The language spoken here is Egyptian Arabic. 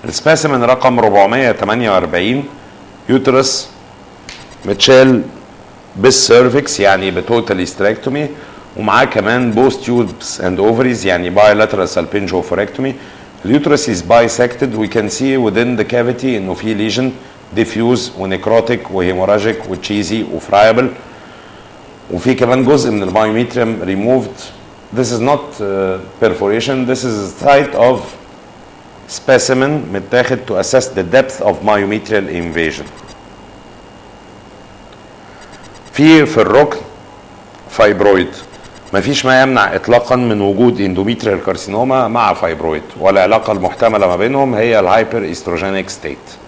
السبيسيمن رقم 448 يوترس متشال بالسيرفكس يعني بتوتال استراكتومي ومعاه كمان بوث تيوبس اند اوفريز يعني bilateral salpingo-oophorectomy اليوترس is bisected we can see within the cavity انه في ليجن diffuse ونكروتيك وهيموراجيك وتشيزي وفرايبل وفي كمان جزء من المايوميتريم removed this is not uh, perforation this is a site of specimen متاخد to assess the depth of myometrial invasion في في الركن فايبرويد مفيش ما يمنع اطلاقا من وجود اندوميتريال كارسينوما مع فايبرويد والعلاقه المحتمله ما بينهم هي الهايبر استروجينيك ستيت